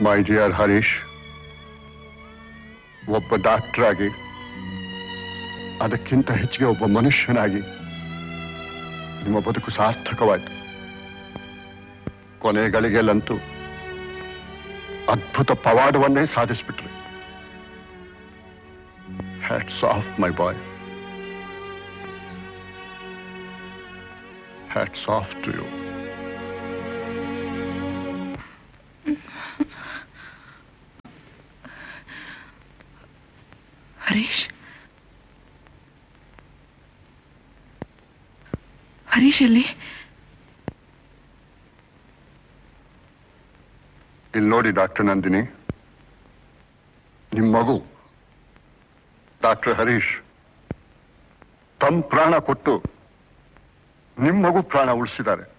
my dear Harish ಒಬ್ಬ doctor ಆಗಿ ಅದಕ್ಕಿಂತ ಹೆಚ್ಚಿಗೆ ಒಬ್ಬ ಮನುಷ್ಯನಾಗಿ ನಿಮ್ಮ ಬದುಕು ಸಾರ್ಥಕವಾಯಿತು ಕೊನೆ ಗಳಿಗೆಲ್ಲಂತೂ ಅದ್ಭುತ ಪವಾಡವನ್ನೇ ಸಾಧಿಸ್ಬಿಟ್ರಿ hats off my boy hats off to you Harish Harish ಎಲ್ಲಿ ಇಲ್ಲಿ ನೋಡಿ ಡಾಕ್ಟರ್ ನಂದಿನಿ ನಿಮ್ಮ ಮಗು ಡಾಕ್ಟರ್ ಹರೀಶ್ ತಮ್ಮ ಪ್ರಾಣ ಕೊಟ್ಟು ನಿಮ್ಮ ಮಗು ಪ್ರಾಣ ಉಳಿಸಿದ್ದಾರೆ